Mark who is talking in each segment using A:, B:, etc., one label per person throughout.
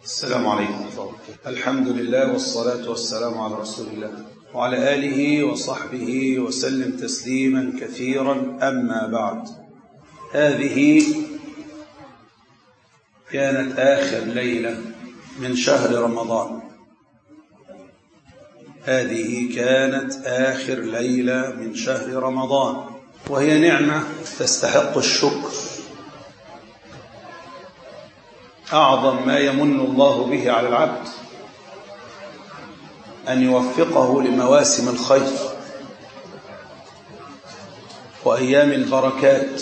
A: السلام عليكم الحمد لله والصلاة والسلام على رسول الله وعلى آله وصحبه وسلم تسليما كثيرا أما بعد هذه كانت آخر ليلة من شهر رمضان هذه كانت آخر ليلة من شهر رمضان وهي نعمة تستحق الشكر أعظم ما يمن الله به على العبد أن يوفقه لمواسم الخير وأيام البركات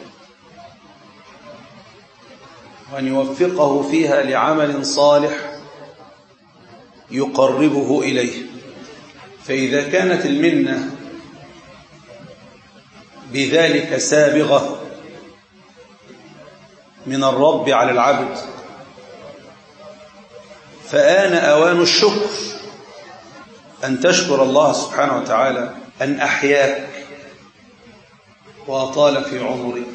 A: وأن يوفقه فيها لعمل صالح يقربه إليه فإذا كانت المنة بذلك سابغة من الرب على العبد فآن أوان الشكر أن تشكر الله سبحانه وتعالى أن أحياك وأطال في عمرك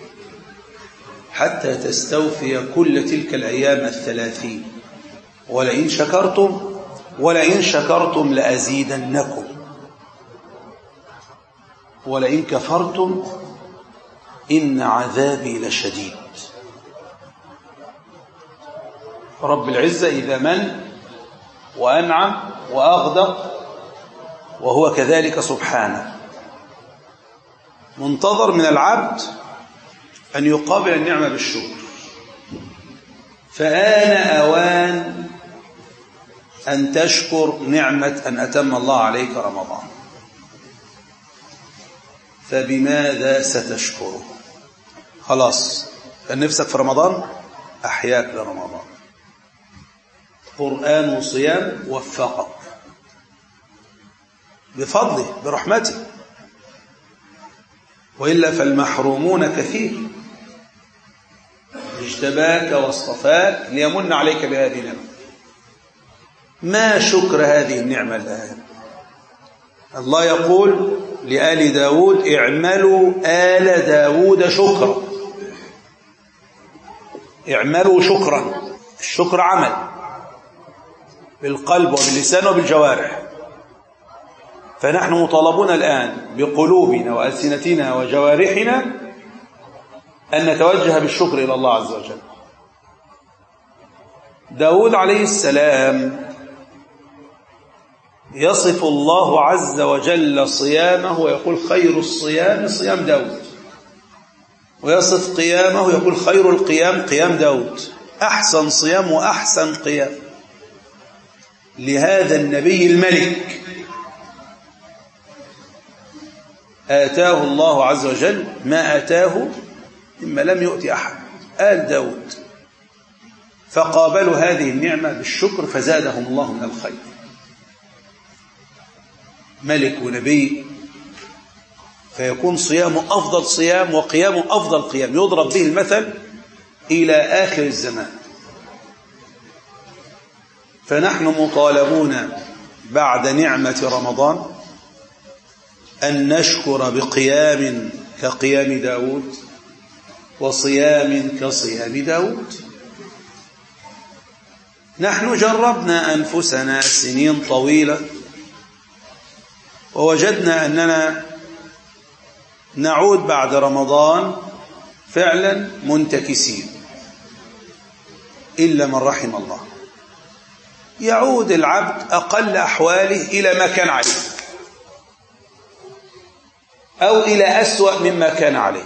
A: حتى تستوفي كل تلك الأيام الثلاثين ولئن شكرتم ولئن شكرتم لأزيدنكم ولئن كفرتم إن عذابي لشديد رب العزة إذا من وأنعم وأغدق وهو كذلك سبحانه منتظر من العبد أن يقابل النعمة بالشكر فآن أوان أن تشكر نعمة أن أتم الله عليك رمضان فبماذا ستشكره خلاص كان نفسك في رمضان أحياك لرمضان قرآن وصيام وفقك بفضله برحمته وإلا فالمحرومون كثير اجتباك واصطفاك ليمن عليك بهذه النعمة ما شكر هذه النعمة الآن الله يقول لآل داود اعملوا آل داود شكرا اعملوا شكرا الشكر عمل بالقلب وباللسان وبالجوارح فنحن مطالبون الآن بقلوبنا وألسنتنا وجوارحنا أن نتوجه بالشكر إلى الله عز وجل داود عليه السلام يصف الله عز وجل صيامه ويقول خير الصيام صيام داود ويصف قيامه يقول خير القيام قيام داود أحسن صيام وأحسن قيام لهذا النبي الملك آتاه الله عز وجل ما آتاه مما لم يؤتي أحد آل داود فقابلوا هذه النعمة بالشكر فزادهم الله من الخير ملك ونبي فيكون صيامه أفضل صيام وقيامه أفضل قيام يضرب به المثل إلى آخر الزمان فنحن مطالبون بعد نعمة رمضان أن نشكر بقيام كقيام داود وصيام كصيام داود نحن جربنا أنفسنا سنين طويلة ووجدنا أننا نعود بعد رمضان فعلا منتكسين إلا من رحم الله يعود العبد أقل أحواله إلى ما كان عليه أو إلى أسوأ مما كان عليه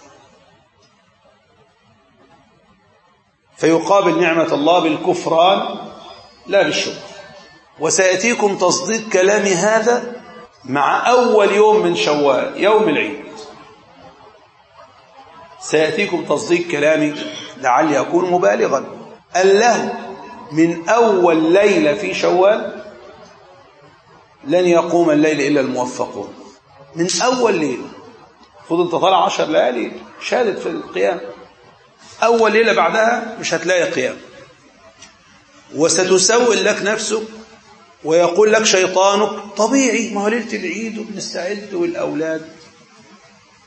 A: فيقابل نعمة الله بالكفران لا بالشكر وسيأتيكم تصديق كلام هذا مع أول يوم من شوال يوم العيد سيأتيكم تصديق كلامي لعلي أكون مبالغا الله من أول ليلة في شوال لن يقوم الليل إلا الموفقون من أول ليلة خذ انت طالع عشر ليالي شهدت في القيام أول ليلة بعدها مش هتلاقي قيام وستسول لك نفسك ويقول لك شيطانك طبيعي ما هو ليلة العيد وبنستعد والأولاد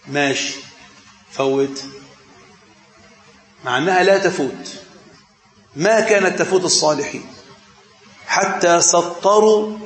A: ماشي فوت مع أنها لا تفوت ما كانت تفوت الصالحين حتى سطروا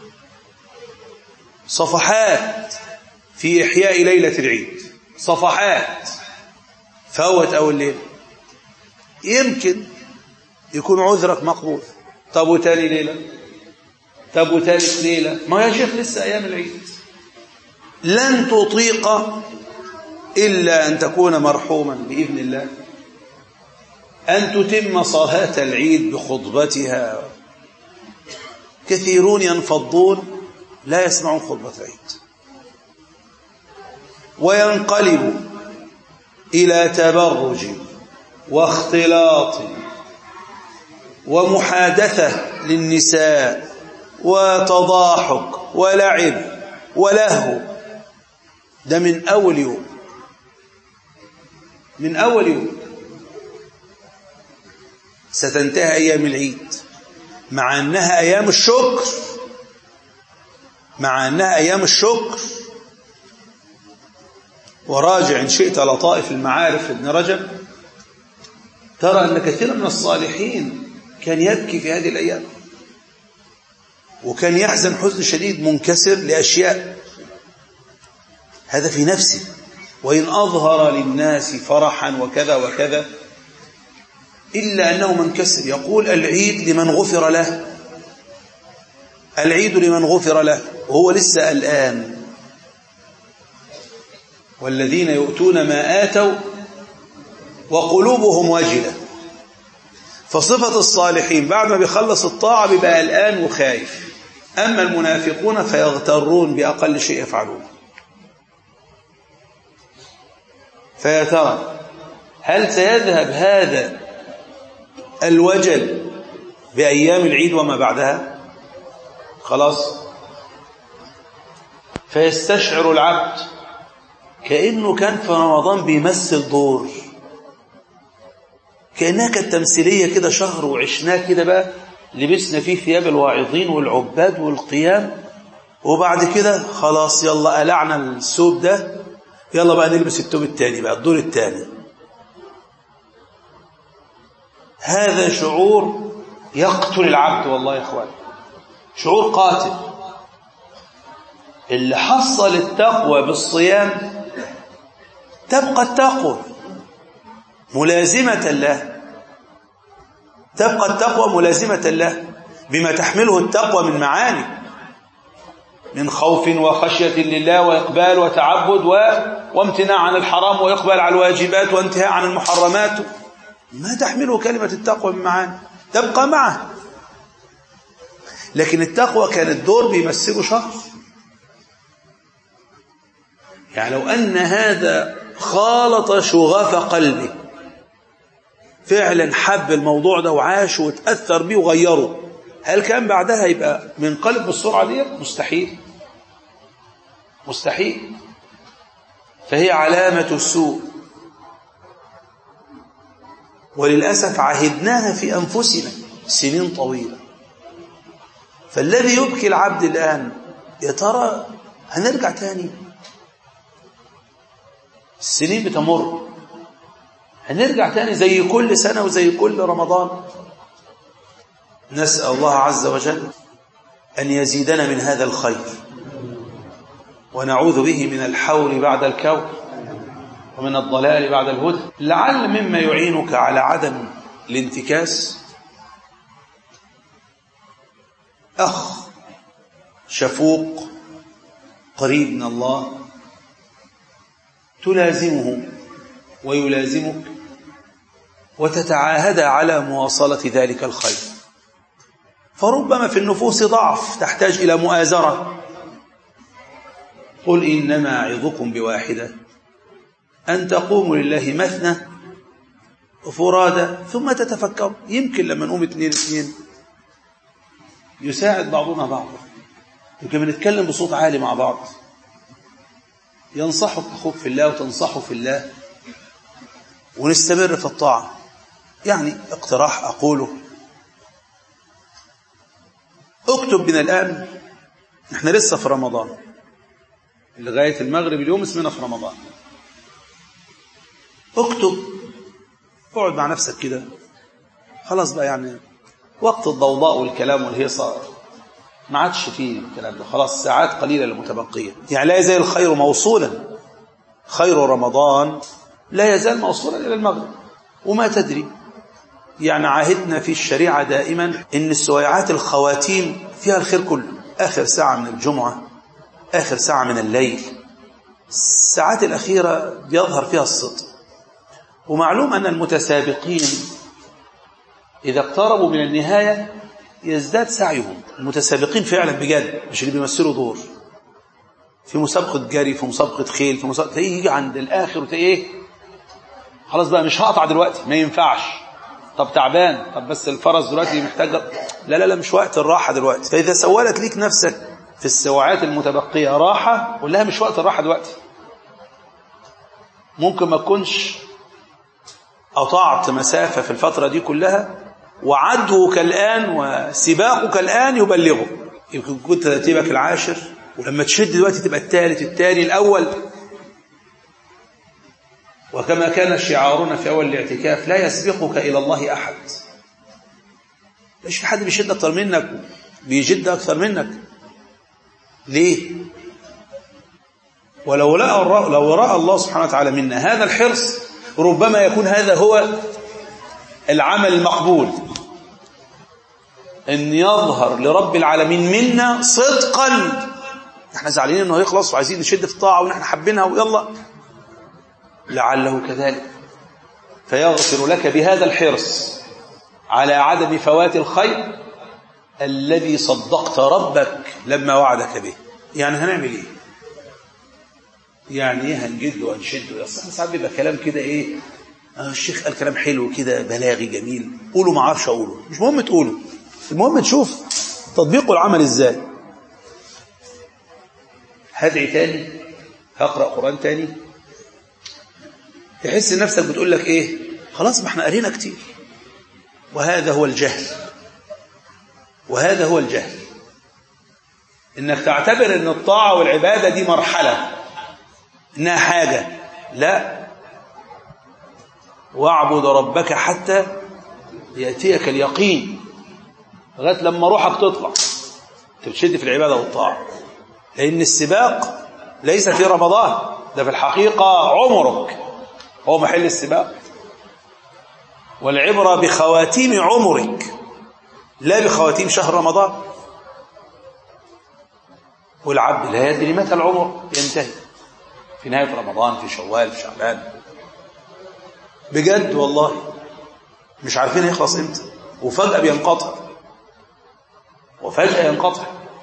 A: صفحات في إحياء ليلة العيد صفحات فوت أول ليلة يمكن يكون عذرك مقبول طب وتاني ليلة طب وتالت ليلة ما يا شيخ لسه أيام العيد لن تطيق إلا أن تكون مرحوما بإذن الله أن تتم صلاة العيد بخطبتها كثيرون ينفضون لا يسمعون خطبة العيد وينقلب إلى تبرج واختلاط ومحادثة للنساء وتضاحك ولعب ولهو ده من أول يوم من أول يوم ستنتهي أيام العيد مع أنها أيام الشكر مع أنها أيام الشكر وراجع إن شئت لطائف المعارف ابن رجب ترى أن كثيرا من الصالحين كان يبكي في هذه الأيام وكان يحزن حزن شديد منكسر لأشياء هذا في نفسه وإن أظهر للناس فرحا وكذا وكذا إلا أنه منكسر يقول العيد لمن غفر له العيد لمن غفر له وهو لسه الآن والذين يؤتون ما آتوا وقلوبهم وجلة فصفة الصالحين بعد ما بيخلص الطاعة بيبقى الآن وخايف أما المنافقون فيغترون بأقل شيء يفعلون فيا ترى هل سيذهب هذا الوجل بأيام العيد وما بعدها خلاص فيستشعر العبد كأنه كان في رمضان بيمثل دور كأنها كانت تمثيلية كده شهر وعشناه كده بقى لبسنا فيه ثياب الواعظين والعباد والقيام وبعد كده خلاص يلا قلعنا الثوب ده يلا بقى نلبس الثوب الثاني بقى الدور الثاني هذا شعور يقتل العبد والله يا اخوان شعور قاتل اللي حصل التقوى بالصيام تبقى التقوى ملازمة له تبقى التقوى ملازمة له بما تحمله التقوى من معاني من خوف وخشية لله وإقبال وتعبد و... وامتناع عن الحرام وإقبال على الواجبات وانتهاء عن المحرمات ما تحمله كلمة التقوى من معاني تبقى معه لكن التقوى كان الدور بيمثله شهر يعني لو أن هذا خالط شغف قلبه فعلا حب الموضوع ده وعاش وتأثر بيه وغيره هل كان بعدها يبقى من قلب بالسرعة دي مستحيل مستحيل فهي علامة السوء وللأسف عهدناها في أنفسنا سنين طويلة فالذي يبكي العبد الآن يا ترى هنرجع تاني السنين بتمر هنرجع تاني زي كل سنة وزي كل رمضان نسأل الله عز وجل أن يزيدنا من هذا الخير ونعوذ به من الحول بعد الكون ومن الضلال بعد الهدى لعل مما يعينك على عدم الانتكاس أخ شفوق قريب من الله تلازمه ويلازمك وتتعاهد على مواصلة ذلك الخير فربما في النفوس ضعف تحتاج إلى مؤازرة قل إنما أعظكم بواحدة أن تقوموا لله مثنى وفرادى ثم تتفكروا يمكن لما نقوم اثنين اثنين يساعد بعضنا بعضا يمكن بنتكلم بصوت عالي مع بعض ينصحك أخوك في الله وتنصحه في الله ونستمر في الطاعة يعني اقتراح أقوله اكتب من الآن احنا لسه في رمضان لغاية المغرب اليوم اسمنا في رمضان اكتب اقعد مع نفسك كده خلاص بقى يعني وقت الضوضاء والكلام والهيصة ما عادش فيه الكلام ده خلاص ساعات قليلة المتبقية يعني لا يزال الخير موصولا خير رمضان لا يزال موصولا إلى المغرب وما تدري يعني عاهدنا في الشريعة دائما إن السويعات الخواتيم فيها الخير كله آخر ساعة من الجمعة آخر ساعة من الليل الساعات الأخيرة بيظهر فيها الصدق ومعلوم أن المتسابقين إذا اقتربوا من النهاية يزداد سعيهم المتسابقين فعلا بجد مش اللي بيمثلوا دور في مسابقة جري في مسابقة خيل في مسابقة تلاقيه يجي عند الآخر وتلاقيه إيه خلاص بقى مش هقطع دلوقتي ما ينفعش طب تعبان طب بس الفرس دلوقتي محتاج لا لا لا مش وقت الراحة دلوقتي فإذا سولت ليك نفسك في السواعات المتبقية راحة قول لها مش وقت الراحة دلوقتي ممكن ما تكونش قطعت مسافة في الفترة دي كلها وعدوك الآن وسباقك الآن يبلغه يمكن كنت ترتيبك العاشر ولما تشد دلوقتي تبقى الثالث الثاني الأول وكما كان شعارنا في أول الاعتكاف لا يسبقك إلى الله أحد مش في حد بيشد أكثر منك بيجد أكثر منك ليه ولو رأى لو رأى الله سبحانه وتعالى منا هذا الحرص ربما يكون هذا هو العمل المقبول ان يظهر لرب العالمين منا صدقا احنا زعلانين انه يخلص وعايزين نشد في الطاعه ونحن حابينها ويلا لعله كذلك فيغفر لك بهذا الحرص على عدم فوات الخير الذي صدقت ربك لما وعدك به يعني هنعمل ايه يعني ايه هنجد وهنشد اصل ساعات بيبقى كلام كده ايه آه الشيخ قال كلام حلو كده بلاغي جميل قولوا ما اعرفش اقوله مش مهم تقولوا المهم تشوف تطبيقه العمل ازاي هدعي تاني هقرا قران تاني تحس نفسك بتقول لك ايه خلاص ما احنا قرينا كتير وهذا هو الجهل وهذا هو الجهل انك تعتبر ان الطاعه والعباده دي مرحله انها حاجه لا واعبد ربك حتى ياتيك اليقين لغايه لما روحك تطلع تشد في العباده والطاعه لان السباق ليس في رمضان ده في الحقيقه عمرك هو محل السباق والعبره بخواتيم عمرك لا بخواتيم شهر رمضان والعبد لا يدري متى العمر ينتهي في نهايه رمضان في شوال في شعبان بجد والله مش عارفين هيخلص امتى وفجاه بينقطع وفجاه ينقطع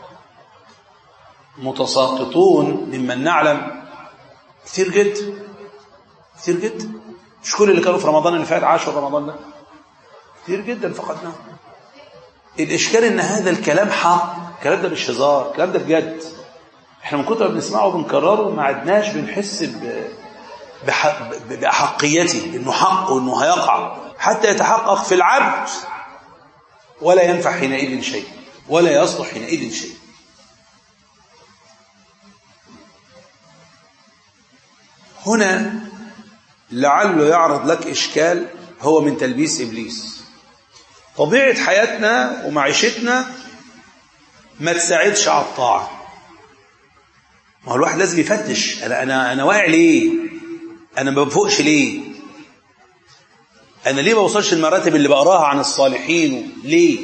A: متساقطون ممن نعلم كتير جدا كتير جدا مش كل اللي كانوا في رمضان اللي فات عاشوا رمضان ده كتير جدا فقدناهم الإشكال إن هذا الكلام حق الكلام ده مش هزار الكلام ده بجد احنا من كتر ما بنسمعه وبنكرره ما عدناش بنحس ب... بح... بأحقيته إنه حق وإنه هيقع حتى يتحقق في العبد ولا ينفع حينئذ شيء ولا يصلح حينئذ شيء هنا لعله يعرض لك إشكال هو من تلبيس إبليس طبيعة حياتنا ومعيشتنا ما تساعدش على الطاعة ما هو الواحد لازم يفتش أنا أنا أنا واقع ليه؟ أنا ما بفوقش ليه؟ أنا ليه ما بوصلش المراتب اللي بقراها عن الصالحين ليه؟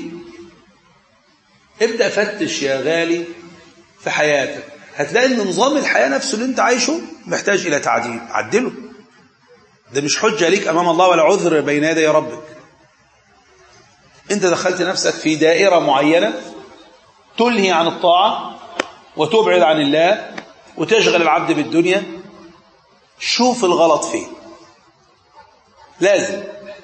A: ابدأ فتش يا غالي في حياتك هتلاقي ان نظام الحياة نفسه اللي انت عايشه محتاج الى تعديل عدله ده مش حجة ليك امام الله ولا عذر بين يدي ربك انت دخلت نفسك في دائرة معينة تلهي عن الطاعة وتبعد عن الله وتشغل العبد بالدنيا شوف الغلط فين لازم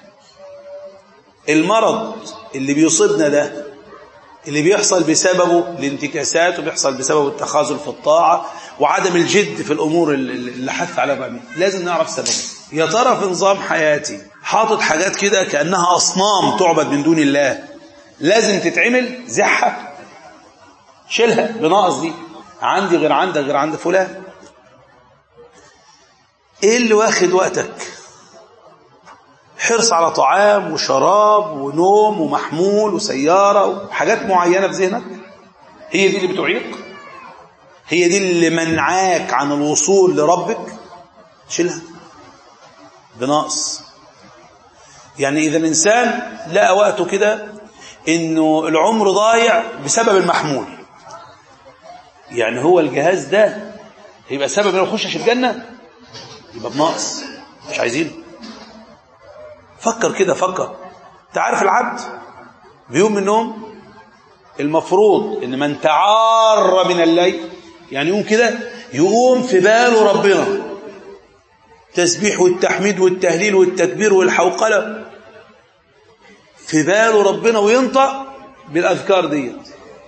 A: المرض اللي بيصيبنا ده اللي بيحصل بسببه الانتكاسات وبيحصل بسببه التخاذل في الطاعة وعدم الجد في الأمور اللي حث على بعمل لازم نعرف سببه يا ترى في نظام حياتي حاطط حاجات كده كأنها أصنام تعبد من دون الله لازم تتعمل زحها شيلها بناقص دي عندي غير عندك غير عند فلان ايه اللي واخد وقتك حرص على طعام وشراب ونوم ومحمول وسيارة وحاجات معينة في ذهنك هي دي اللي بتعيق هي دي اللي منعاك عن الوصول لربك شيلها بنقص يعني إذا الإنسان لقى وقته كده إنه العمر ضايع بسبب المحمول يعني هو الجهاز ده هيبقى سبب انه يخشش الجنة يبقى بنقص مش عايزينه فكر كده فكر انت عارف العبد بيوم من النوم المفروض ان من تعار من الليل يعني يقوم كده يقوم في باله ربنا التسبيح والتحميد والتهليل والتكبير والحوقلة في باله ربنا وينطق بالأذكار ديت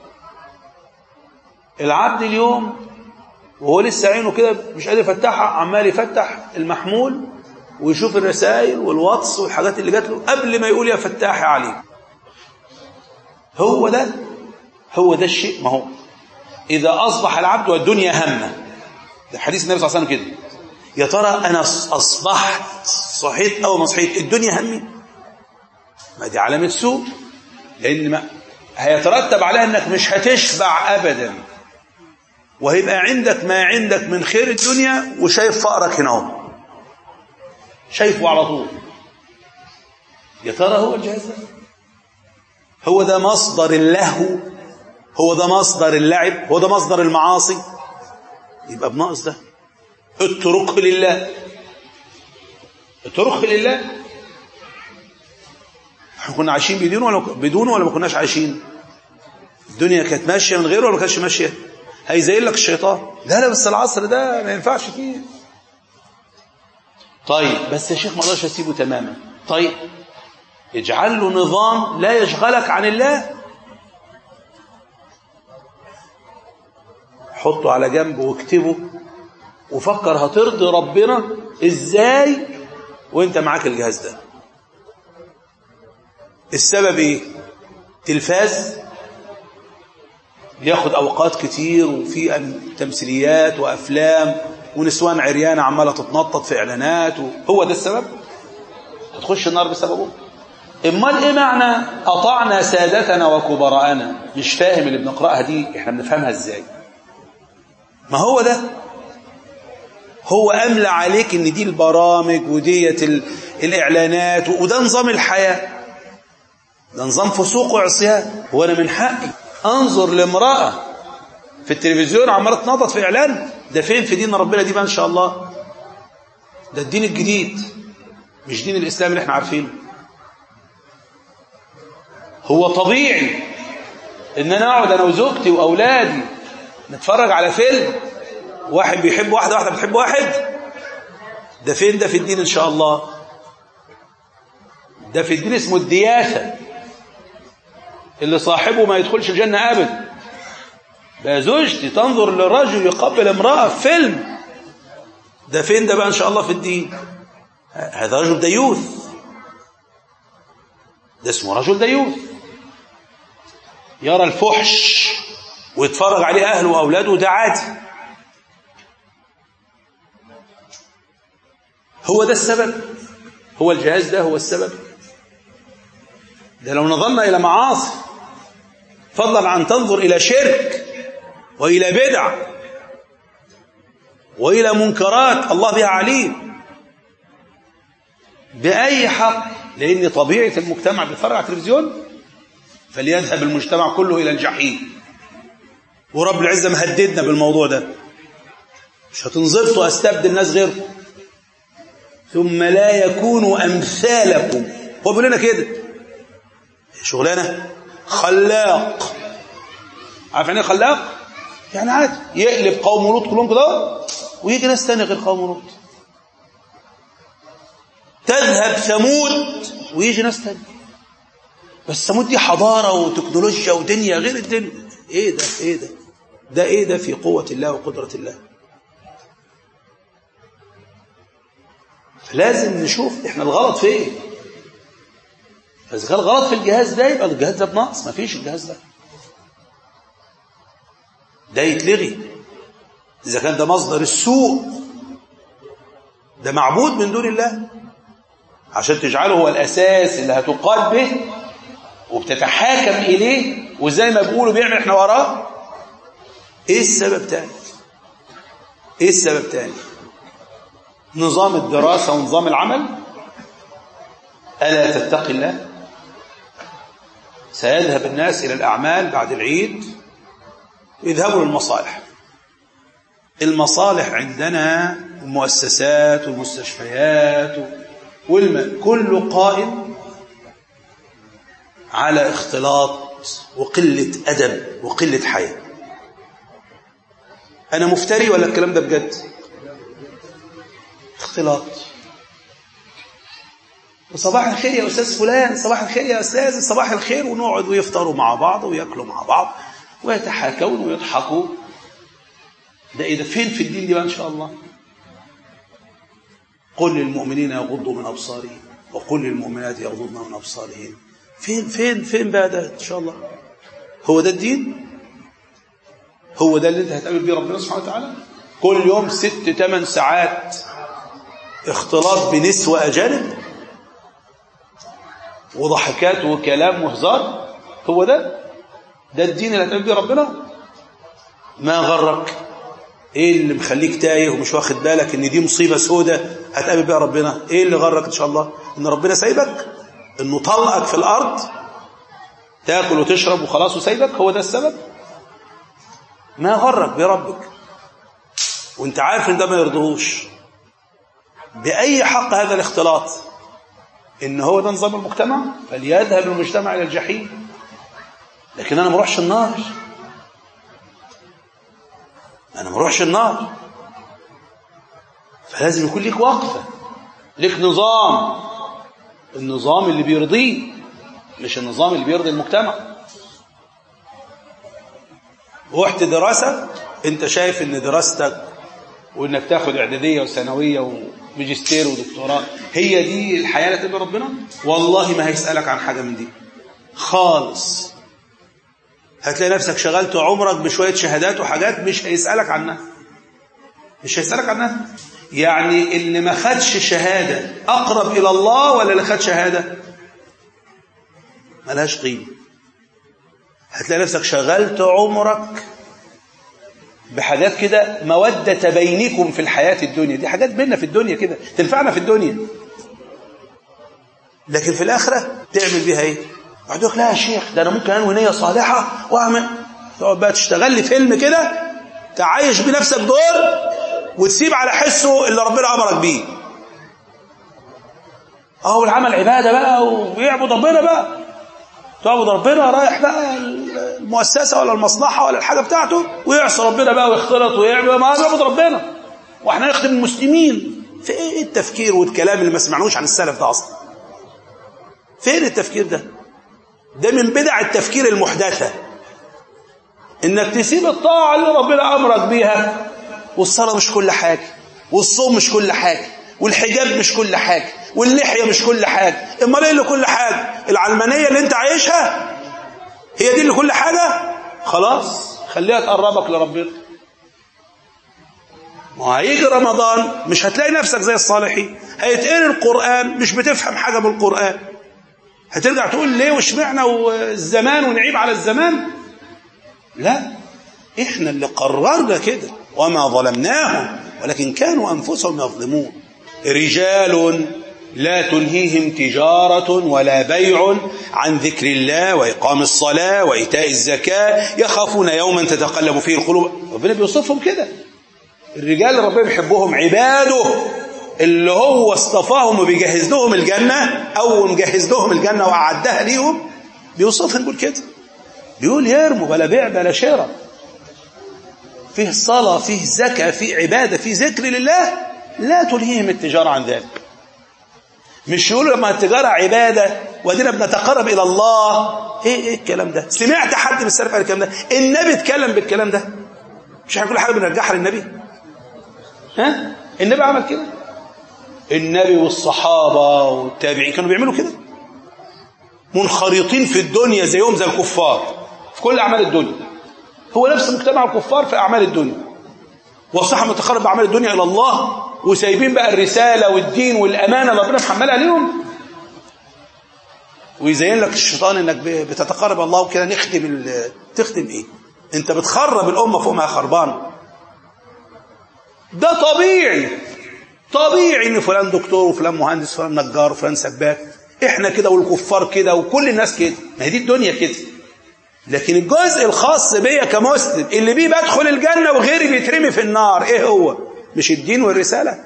A: العبد اليوم وهو لسه عينه كده مش قادر يفتحها عمال يفتح المحمول ويشوف الرسائل والواتس والحاجات اللي جات له قبل ما يقول يا فتاح عليه هو ده هو ده الشيء ما هو إذا أصبح العبد والدنيا همه ده حديث النبي صلى الله عليه وسلم كده يا ترى أنا أصبحت صحيت أو ما صحيت الدنيا همي ما دي علامة سوء لأن ما هيترتب عليها أنك مش هتشبع أبدا وهيبقى عندك ما عندك من خير الدنيا وشايف فقرك هنا اهو شايفه على طول يا ترى هو الجهاز ده هو ده مصدر اللهو هو ده مصدر اللعب هو ده مصدر المعاصي يبقى بناقص ده اتركه لله اتركه لله احنا كنا عايشين بدونه ولا بدونه ولا ما كناش عايشين الدنيا كانت ماشيه من غيره ولا ما كانتش ماشيه هيزين لك الشيطان لا لا بس العصر ده ما ينفعش فيه طيب بس يا شيخ ما اقدرش اسيبه تماما طيب اجعل له نظام لا يشغلك عن الله حطه على جنب واكتبه وفكر هترضي ربنا ازاي وانت معاك الجهاز ده السبب ايه تلفاز بياخد اوقات كتير وفي تمثيليات وافلام ونسوان عريانه عماله تتنطط في اعلانات هو ده السبب هتخش النار بسببه امال ايه معنى اطعنا سادتنا وكبراءنا مش فاهم اللي بنقراها دي احنا بنفهمها ازاي ما هو ده هو املى عليك ان دي البرامج وديت الاعلانات وده نظام الحياه ده نظام فسوق وعصيان وانا من حقي انظر لامرأة في التلفزيون عمالة تنطط في اعلان ده فين في دين ربنا دي بقى ان شاء الله ده الدين الجديد مش دين الاسلام اللي احنا عارفينه هو طبيعي ان انا اقعد انا وزوجتي واولادي نتفرج على فيلم واحد بيحب واحده واحده بتحب واحد ده فين ده في الدين ان شاء الله ده في الدين اسمه الدياثه اللي صاحبه ما يدخلش الجنة أبدا بقى زوجتي تنظر لرجل يقبل امرأة في فيلم ده فين ده بقى إن شاء الله في الدين هذا رجل ديوث ده اسمه رجل ديوث يرى الفحش ويتفرج عليه أهله وأولاده ده عادي هو ده السبب هو الجهاز ده هو السبب ده لو نظرنا إلى معاصي فضلا عن تنظر إلى شرك وإلى بدع وإلى منكرات الله بها عليم بأي حق لأن طبيعة المجتمع بيتفرج على التلفزيون فليذهب المجتمع كله إلى الجحيم ورب العزة مهددنا بالموضوع ده مش هتنظرت واستبدل ناس غيركم ثم لا يكونوا أمثالكم هو بيقول لنا كده شغلانه خلاق عارف يعني ايه خلاق يعني عادي يقلب قوم لوط كلهم كده ويجي ناس تاني غير قوم لوط تذهب ثمود ويجي ناس تاني بس ثمود دي حضاره وتكنولوجيا ودنيا غير الدنيا ايه ده ايه ده ده ايه ده في قوه الله وقدره الله فلازم نشوف احنا الغلط فين إيه؟ فإذا كان غلط في الجهاز ده يبقى الجهاز ده بنقص ما فيش الجهاز ده ده يتلغي إذا كان ده مصدر السوء ده معبود من دون الله عشان تجعله هو الأساس اللي هتقاد به وبتتحاكم إليه وزي ما بيقولوا بيعمل احنا وراه ايه السبب تاني ايه السبب تاني نظام الدراسة ونظام العمل ألا تتقي الله سيذهب الناس إلى الأعمال بعد العيد يذهبوا للمصالح المصالح عندنا المؤسسات والمستشفيات والم... كله قائم على اختلاط وقلة أدب وقلة حياة أنا مفتري ولا الكلام ده بجد اختلاط وصباح الخير يا أستاذ فلان صباح الخير يا أستاذ صباح الخير ونقعد ويفطروا مع بعض ويأكلوا مع بعض ويتحاكون ويضحكوا ده إيه ده فين في الدين دي بقى إن شاء الله قل للمؤمنين يغضوا من أبصارهم وقل للمؤمنات يغضضن من أبصارهن فين فين فين بقى ده إن شاء الله هو ده الدين هو ده اللي انت هتقابل بيه ربنا سبحانه وتعالى كل يوم ست ثمان ساعات اختلاط بنسوة أجانب وضحكات وكلام وهزار هو ده ده الدين اللي هتقابل بيه ربنا ما غرك ايه اللي مخليك تايه ومش واخد بالك ان دي مصيبة سودة هتقابل بيها ربنا ايه اللي غرك ان شاء الله ان ربنا سايبك انه طلقك في الارض تاكل وتشرب وخلاص وسايبك هو ده السبب ما غرك بربك وانت عارف ان ده ما يرضيهوش باي حق هذا الاختلاط ان هو ده نظام المجتمع فليذهب المجتمع الى الجحيم لكن انا ما اروحش النار انا ما اروحش النار فلازم يكون ليك وقفه ليك نظام النظام اللي بيرضيه مش النظام اللي بيرضي المجتمع رحت دراسة انت شايف ان دراستك وانك تاخد اعدادية وثانوية وماجستير ودكتوراه هي دي الحياة اللي تبقى ربنا والله ما هيسألك عن حاجة من دي خالص هتلاقي نفسك شغلت عمرك بشوية شهادات وحاجات مش هيسألك عنها مش هيسألك عنها يعني اللي ما خدش شهادة أقرب إلى الله ولا اللي خد شهادة ملهاش قيمة هتلاقي نفسك شغلت عمرك بحاجات كده مودة بينكم في الحياة الدنيا دي حاجات بيننا في الدنيا كده تنفعنا في الدنيا لكن في الآخرة تعمل بيها ايه واحد يقول لا يا شيخ ده أنا ممكن أنوي نية صالحة وأعمل تقعد بقى تشتغل لي فيلم كده تعايش بنفسك دور وتسيب على حسه اللي ربنا أمرك بيه اهو العمل عبادة بقى ويعبد ربنا بقى تعبد ربنا رايح بقى المؤسسة ولا المصلحة ولا الحاجة بتاعته ويعصي ربنا بقى ويختلط ويعمل ما بيعبد ربنا واحنا نخدم المسلمين في ايه التفكير والكلام اللي ما سمعنوش عن السلف ده اصلا فين التفكير ده ده من بدع التفكير المحدثة انك تسيب الطاعة اللي ربنا امرك بيها والصلاة مش كل حاجة والصوم مش كل حاجة والحجاب مش كل حاجة واللحية مش كل حاجة امال ايه اللي كل حاجة العلمانية اللي انت عايشها هي دي اللي كل حاجة خلاص خليها تقربك لربنا ما هيجي رمضان مش هتلاقي نفسك زي الصالحين هيتقري القرآن مش بتفهم حاجة من القرآن هترجع تقول ليه واشمعنا والزمان ونعيب على الزمان لا احنا اللي قررنا كده وما ظلمناهم ولكن كانوا أنفسهم يظلمون رجال لا تلهيهم تجارة ولا بيع عن ذكر الله وإقام الصلاة وإيتاء الزكاة يخافون يوما تتقلب فيه القلوب ربنا بيوصفهم كده الرجال اللي ربنا بيحبهم عباده اللي هو اصطفاهم وبيجهز لهم الجنة أو مجهز لهم الجنة وأعدها ليهم بيوصفهم بيقول كده بيقول يرموا بلا بيع بلا شراء فيه صلاة فيه زكاة فيه عبادة فيه ذكر لله لا تلهيهم التجارة عن ذلك مش يقولوا لما التجارة عبادة ودينا بنتقرب إلى الله إيه إيه الكلام ده سمعت حد من السلف قال الكلام ده النبي اتكلم بالكلام ده مش احنا كل حاجة بنرجعها للنبي ها النبي عمل كده النبي والصحابة والتابعين كانوا بيعملوا كده منخرطين في الدنيا زيهم زي الكفار في كل أعمال الدنيا هو نفس مجتمع الكفار في أعمال الدنيا والصحابة متقرب بأعمال الدنيا إلى الله وسايبين بقى الرسالة والدين والأمانة اللي ربنا محملها عليهم ويزين لك الشيطان انك بتتقرب الله وكده نختم ال... تختم ايه انت بتخرب الامه فوق ما خربان ده طبيعي طبيعي ان فلان دكتور وفلان مهندس وفلان نجار وفلان سباك احنا كده والكفار كده وكل الناس كده ما هي دي الدنيا كده لكن الجزء الخاص بيا كمسلم اللي بيه بدخل الجنه وغيري بيترمي في النار ايه هو مش الدين والرساله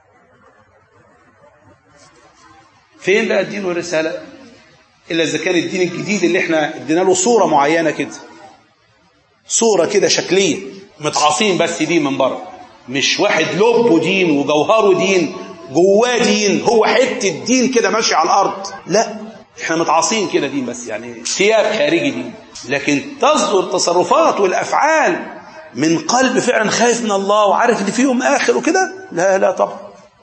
A: فين بقى الدين والرساله الا اذا كان الدين الجديد اللي احنا ادينا له صوره معينه كده صوره كده شكليه متعاصين بس دين من بره مش واحد لبه دين وجوهره دين جواه دين هو حته دين كده ماشي على الارض لا احنا متعاصين كده دين بس يعني ثياب خارجي دين لكن تصدر التصرفات والافعال من قلب فعلا خايف من الله وعارف ان فيهم اخر وكده لا لا طبعا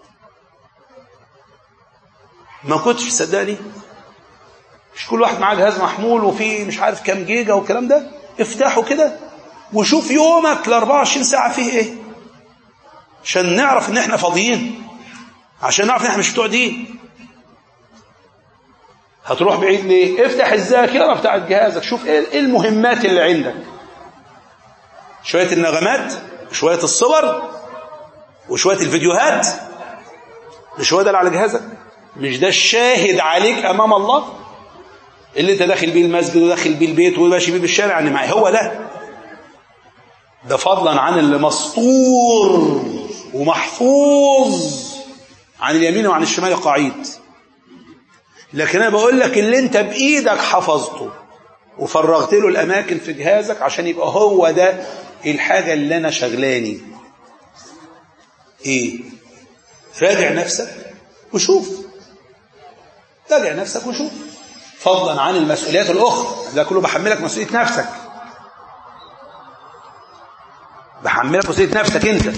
A: ما كنتش صدقني مش كل واحد معاه جهاز محمول وفيه مش عارف كام جيجا والكلام ده افتحه كده وشوف يومك ل 24 ساعه فيه ايه عشان نعرف ان احنا فاضيين عشان نعرف ان احنا مش بتوع دين هتروح بعيد ليه افتح الذاكره بتاعت جهازك شوف ايه المهمات اللي عندك شويه النغمات شويه الصور وشويه الفيديوهات مش هو ده اللي على جهازك مش ده الشاهد عليك امام الله اللي انت داخل بيه المسجد وداخل بيه البيت وماشي بيه بالشارع يعني معي هو ده ده فضلا عن اللي مسطور ومحفوظ عن اليمين وعن الشمال قعيد لكن انا بقول لك اللي انت بايدك حفظته وفرغت له الاماكن في جهازك عشان يبقى هو ده الحاجه اللي انا شغلاني ايه راجع نفسك وشوف راجع نفسك وشوف فضلا عن المسؤوليات الاخرى ده كله بحملك مسؤوليه نفسك بحملك مسؤوليه نفسك انت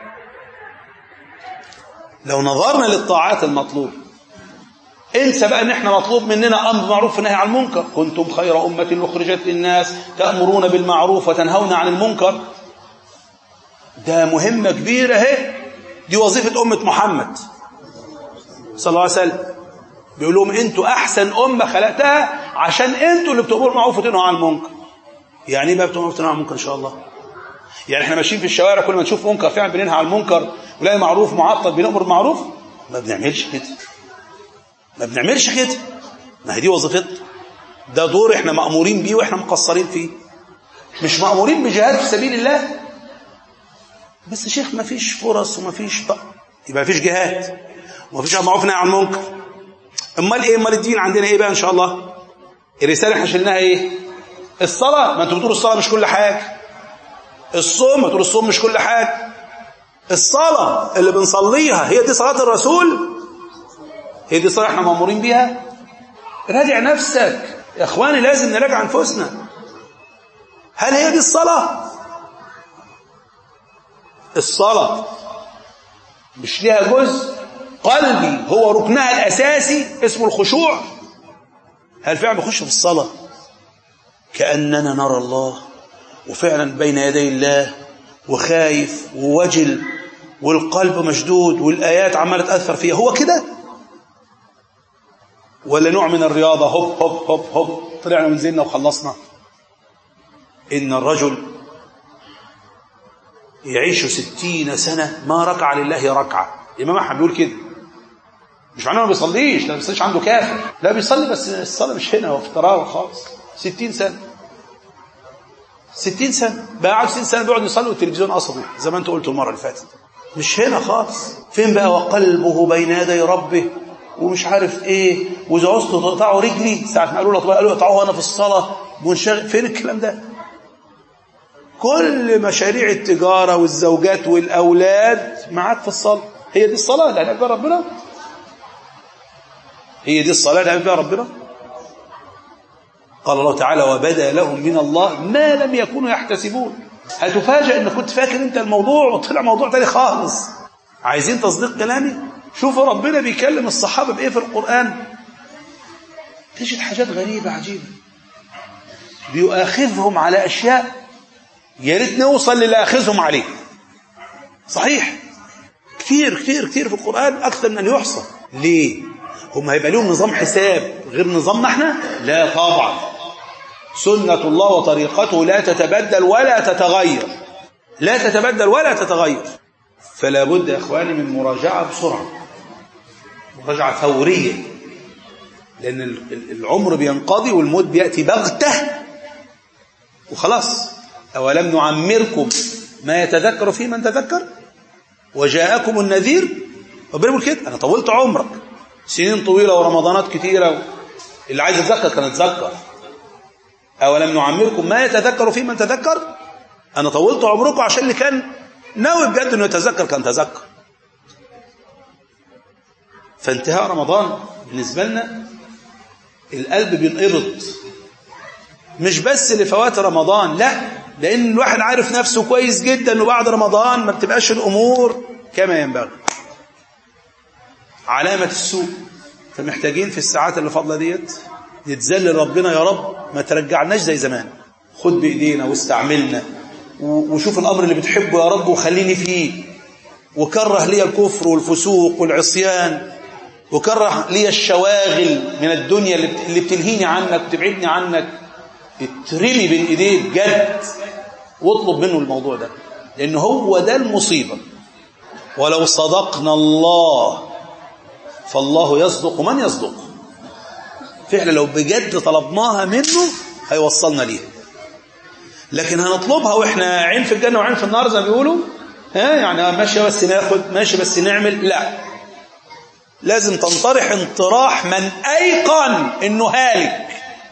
A: لو نظرنا للطاعات المطلوبه انسى بقى ان احنا مطلوب مننا امر معروف ونهي عن المنكر كنتم خير امه اخرجت للناس تامرون بالمعروف وتنهون عن المنكر ده مهمه كبيره اهي دي وظيفه امه محمد صلى الله عليه وسلم بيقول لهم انتوا احسن امه خلقتها عشان انتوا اللي بتامروا بالمعروف وتنهوا عن المنكر يعني ايه بقى بتامروا وتنهوا عن المنكر ان شاء الله يعني احنا ماشيين في الشوارع كل ما نشوف منكر فعلا بننهى عن المنكر ولاقي معروف معطل بنامر بالمعروف ما بنعملش كده ما بنعملش كده ما هي دي وظيفتنا ده دور احنا مأمورين بيه واحنا مقصرين فيه مش مأمورين بجهاد في سبيل الله بس شيخ ما فيش فرص وما فيش طق يبقى ما فيش جهاد وما فيش معروف نهي عن المنكر امال ايه امال الدين عندنا ايه بقى ان شاء الله الرساله احنا شلناها ايه الصلاه ما انتوا بتقولوا الصلاه مش كل حاجه الصوم ما تقولوا الصوم مش كل حاجه الصلاه اللي بنصليها هي دي صلاه الرسول هي دي صلاة احنا مأمورين بيها راجع نفسك يا اخواني لازم نراجع انفسنا هل هي دي الصلاة الصلاة مش ليها جزء قلبي هو ركنها الأساسي اسمه الخشوع هل فعلا بخش في الصلاة كأننا نرى الله وفعلا بين يدي الله وخايف ووجل والقلب مشدود والآيات عمالة تأثر فيها هو كده ولا نوع من الرياضة هوب هوب هوب هوب طلعنا ونزلنا وخلصنا إن الرجل يعيش ستين سنة ما ركع لله ركعة الإمام أحمد بيقول كده مش معناه ما بيصليش لا بيصليش عنده كافر لا بيصلي بس الصلاة مش هنا هو في تراوح خالص ستين سنة ستين سنة بقى قاعد ستين سنة بيقعد يصلي والتلفزيون قصده زي ما انت قلت المرة اللي فاتت مش هنا خالص فين بقى وقلبه بين يدي ربه ومش عارف ايه واذا عوزتوا تقطعوا رجلي ساعه ما قالوا له قالوا اقطعوها انا في الصلاه منشغل فين الكلام ده كل مشاريع التجاره والزوجات والاولاد معاك في الصلاه هي دي الصلاه اللي هنعمل بها ربنا هي دي الصلاه اللي هنعمل بها ربنا قال الله تعالى وبدا لهم من الله ما لم يكونوا يحتسبون هتفاجئ ان كنت فاكر انت الموضوع وطلع موضوع تاني خالص عايزين تصديق كلامي شوفوا ربنا بيكلم الصحابة بإيه في القرآن تجد حاجات غريبة عجيبة بيؤاخذهم على أشياء يا ريت نوصل للي آخذهم عليه صحيح كثير كثير كثير في القرآن أكثر من أن يحصى ليه هم هيبقى لهم نظام حساب غير نظامنا احنا لا طبعا سنة الله وطريقته لا تتبدل ولا تتغير لا تتبدل ولا تتغير فلا بد يا اخواني من مراجعة بسرعة مراجعة فورية لأن العمر بينقضي والموت بيأتي بغتة وخلاص أولم نعمركم ما يتذكر فيه من تذكر وجاءكم النذير ربنا بيقول كده أنا طولت عمرك سنين طويلة ورمضانات كتيرة اللي عايز يتذكر كان يتذكر أولم نعمركم ما يتذكر فيه من تذكر أنا طولت عمركم عشان اللي كان ناوي بجد إنه يتذكر كان تذكر فانتهاء رمضان بالنسبة لنا القلب بينقبض مش بس لفوات رمضان لا لأن الواحد عارف نفسه كويس جدا إنه بعد رمضان ما بتبقاش الأمور كما ينبغي علامة السوء فمحتاجين في الساعات اللي فاضله ديت نتذلل ربنا يا رب ما ترجعناش زي زمان خد بإيدينا واستعملنا وشوف الأمر اللي بتحبه يا رب وخليني فيه وكره لي الكفر والفسوق والعصيان وكره لي الشواغل من الدنيا اللي بتلهيني عنك وتبعدني عنك اترمي بين ايديه بجد واطلب منه الموضوع ده لان هو ده المصيبه ولو صدقنا الله فالله يصدق من يصدق فعلا لو بجد طلبناها منه هيوصلنا ليها لكن هنطلبها واحنا عين في الجنه وعين في النار زي ما بيقولوا ها يعني ماشي بس ناخد ماشي بس نعمل لا لازم تنطرح انطراح من ايقن انه هالك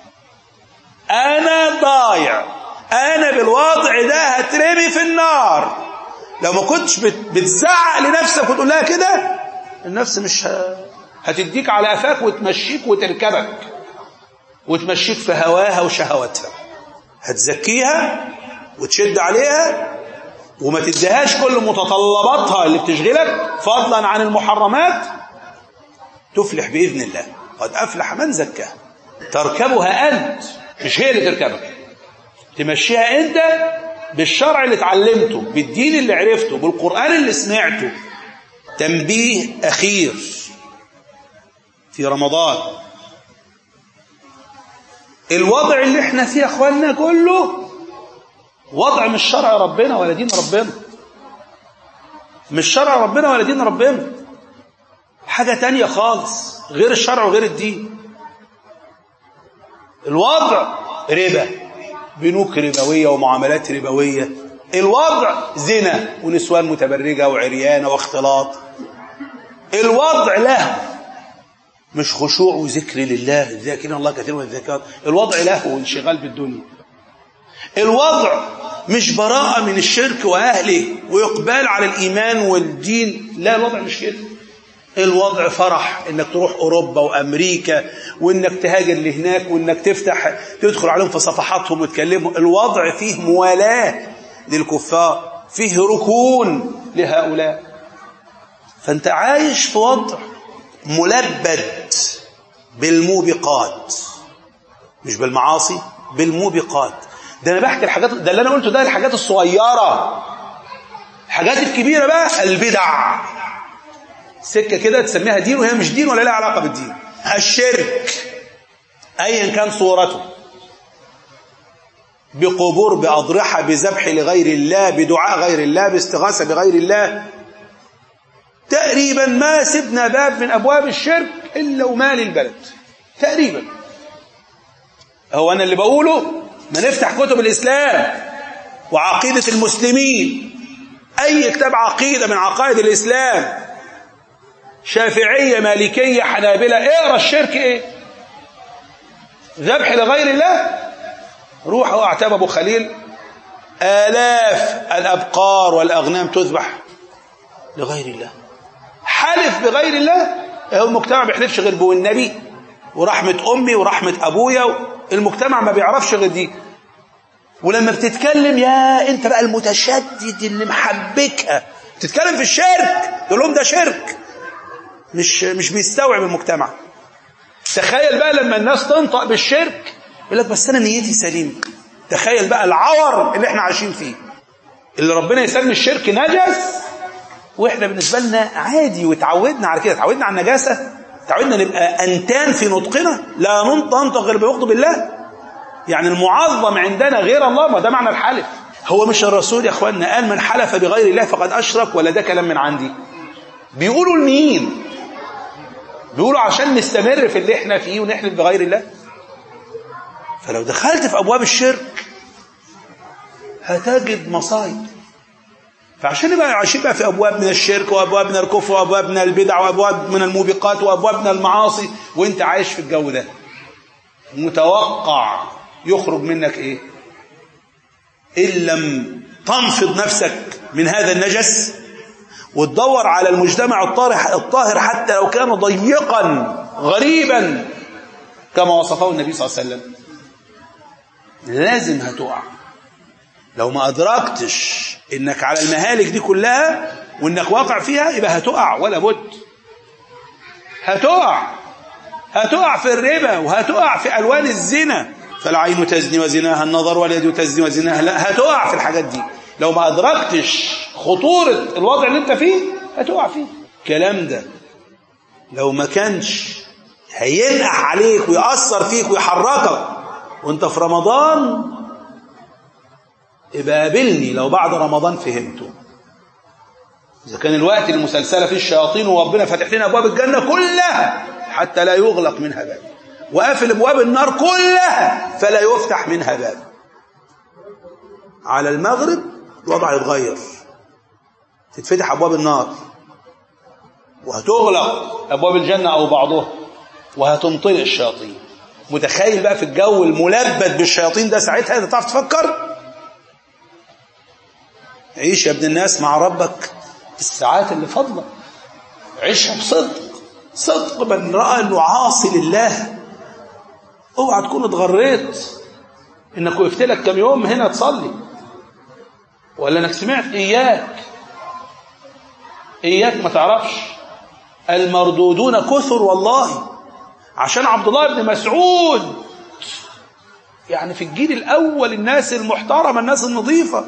A: انا ضايع انا بالوضع ده هترمي في النار لو ما كنتش بتزعق لنفسك وتقول لها كده النفس مش هتديك على قفاك وتمشيك وتركبك وتمشيك في هواها وشهواتها هتزكيها وتشد عليها وما تديهاش كل متطلباتها اللي بتشغلك فضلا عن المحرمات تفلح بإذن الله قد أفلح من زكاها تركبها أنت مش هي اللي تركبك تمشيها أنت بالشرع اللي اتعلمته بالدين اللي عرفته بالقرآن اللي سمعته تنبيه أخير في رمضان الوضع اللي احنا فيه يا اخواننا كله وضع مش شرع ربنا ولا دين ربنا مش شرع ربنا ولا دين ربنا حاجة تانية خالص غير الشرع وغير الدين الوضع ربا بنوك ربوية ومعاملات ربوية الوضع زنا ونسوان متبرجة وعريانة واختلاط الوضع له مش خشوع وذكر لله ذاكرين الله كثير من الذكر الوضع له وانشغال بالدنيا الوضع مش براءة من الشرك وأهله وإقبال على الإيمان والدين لا الوضع مش كده الوضع فرح انك تروح اوروبا وامريكا وانك تهاجر لهناك وانك تفتح تدخل عليهم في صفحاتهم وتكلمهم الوضع فيه موالاه للكفار فيه ركون لهؤلاء فانت عايش في وضع ملبد بالموبقات مش بالمعاصي بالموبقات ده انا بحكي الحاجات ده اللي انا قلته ده الحاجات الصغيره الحاجات الكبيره بقى البدع سكه كده تسميها دين وهي مش دين ولا لها علاقه بالدين الشرك ايا كان صورته بقبور باضرحه بذبح لغير الله بدعاء غير الله باستغاثه بغير الله تقريبا ما سبنا باب من ابواب الشرك الا ومال البلد تقريبا هو انا اللي بقوله ما نفتح كتب الاسلام وعقيده المسلمين اي كتاب عقيده من عقائد الاسلام شافعيه مالكيه حنابله اقرا الشرك ايه ذبح لغير الله روح واعتاب ابو خليل الاف الابقار والاغنام تذبح لغير الله حلف بغير الله هو المجتمع ما بيحلفش غير بالنبي ورحمة أمي ورحمة أبويا المجتمع ما بيعرفش غير دي ولما بتتكلم يا أنت بقى المتشدد اللي محبكها تتكلم في الشرك تقول لهم ده شرك مش مش بيستوعب المجتمع تخيل بقى لما الناس تنطق بالشرك يقول لك بس أنا نيتي سليمة تخيل بقى العور اللي احنا عايشين فيه اللي ربنا يسمي الشرك نجس واحنا بالنسبه لنا عادي وتعودنا على كده تعودنا على النجاسه تعودنا نبقى أنتان في نطقنا لا ننطق غير بيغضب الله يعني المعظم عندنا غير الله ما ده معنى الحلف هو مش الرسول يا اخوانا قال من حلف بغير الله فقد اشرك ولا ده كلام من عندي بيقولوا لمين بيقولوا عشان نستمر في اللي احنا فيه ونحلف بغير الله فلو دخلت في ابواب الشرك هتجد مصايب فعشان نبقى عايشين بقى في ابواب من الشرك وابواب من الكفر وابواب من البدع وابواب من الموبقات وابواب من المعاصي وانت عايش في الجو ده متوقع يخرج منك ايه ان لم تنفض نفسك من هذا النجس وتدور على المجتمع الطاهر الطاهر حتى لو كان ضيقا غريبا كما وصفه النبي صلى الله عليه وسلم لازم هتقع لو ما أدركتش إنك على المهالك دي كلها وإنك واقع فيها يبقى هتقع ولا بد هتقع هتقع في الربا وهتقع في ألوان الزنا فالعين تزني وزناها النظر واليد تزني وزناها لا هتقع في الحاجات دي لو ما أدركتش خطورة الوضع اللي انت فيه هتقع فيه الكلام ده لو ما كانش هينقح عليك ويأثر فيك ويحركك وانت في رمضان يبقى قابلني لو بعد رمضان فهمته إذا كان الوقت المسلسلة في الشياطين وربنا فاتح لنا أبواب الجنة كلها حتى لا يغلق منها باب وقافل أبواب النار كلها فلا يفتح منها باب على المغرب الوضع يتغير تتفتح أبواب النار وهتغلق أبواب الجنة أو بعضها وهتنطلق الشياطين متخيل بقى في الجو الملبد بالشياطين ده ساعتها انت تعرف تفكر عيش يا ابن الناس مع ربك الساعات اللي فاضله عيشها بصدق صدق من راى انه عاصي لله اوعى تكون اتغريت انك وقفت لك كم يوم هنا تصلي ولا انك سمعت اياك اياك ما تعرفش المردودون كثر والله عشان عبد الله بن مسعود يعني في الجيل الاول الناس المحترمه الناس النظيفه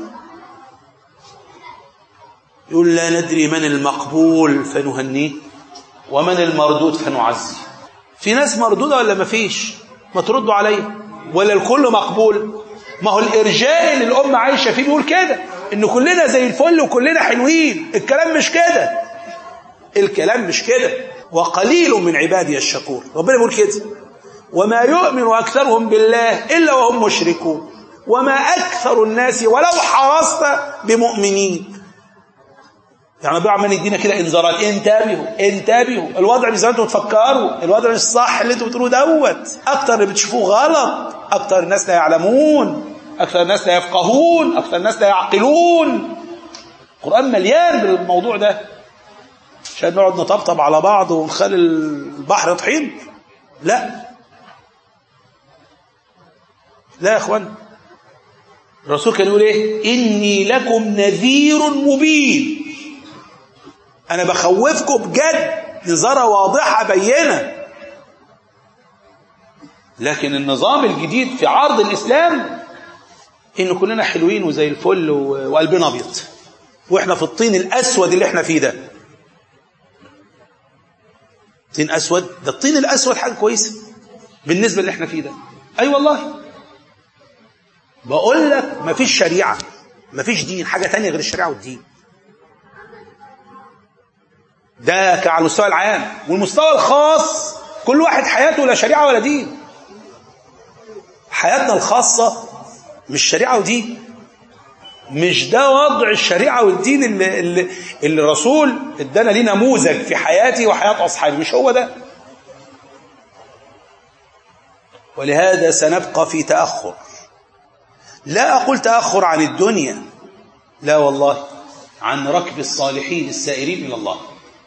A: يقول لا ندري من المقبول فنهنيه ومن المردود فنعزيه في ناس مردوده ولا ما فيش ما تردوا عليا ولا الكل مقبول ما هو الارجاء اللي الامه عايشه فيه بيقول كده ان كلنا زي الفل وكلنا حلوين الكلام مش كده الكلام مش كده وقليل من عبادي الشكور ربنا بيقول كده وما يؤمن اكثرهم بالله الا وهم مشركون وما اكثر الناس ولو حرصت بمؤمنين يعني ربنا عمال يدينا كده انذارات انتبهوا انتبهوا الوضع مش زي ما انتوا بتفكروا الوضع مش صح اللي انتوا بتقولوه دوت اكتر اللي بتشوفوه غلط اكتر الناس لا يعلمون اكثر الناس لا يفقهون اكثر الناس لا يعقلون القران مليان بالموضوع ده عشان نقعد نطبطب على بعض ونخلي البحر طحين لا لا يا اخوان الرسول كان يقول ايه اني لكم نذير مبين انا بخوفكم بجد نظارة واضحة بينة لكن النظام الجديد في عرض الإسلام إن كلنا حلوين وزي الفل وقلبنا أبيض وإحنا في الطين الأسود اللي إحنا فيه ده طين أسود ده الطين الأسود حاجة كويسة بالنسبة اللي إحنا فيه ده أي أيوة والله بقول لك مفيش شريعة مفيش دين حاجة تانية غير الشريعة والدين ده على المستوى العام والمستوى الخاص كل واحد حياته لا شريعة ولا دين حياتنا الخاصة مش شريعة ودين مش ده وضع الشريعة والدين اللي, اللي, اللي الرسول ادانا ليه نموذج في حياتي وحياة أصحابي مش هو ده ولهذا سنبقى في تأخر لا أقول تأخر عن الدنيا لا والله عن ركب الصالحين السائرين إلى الله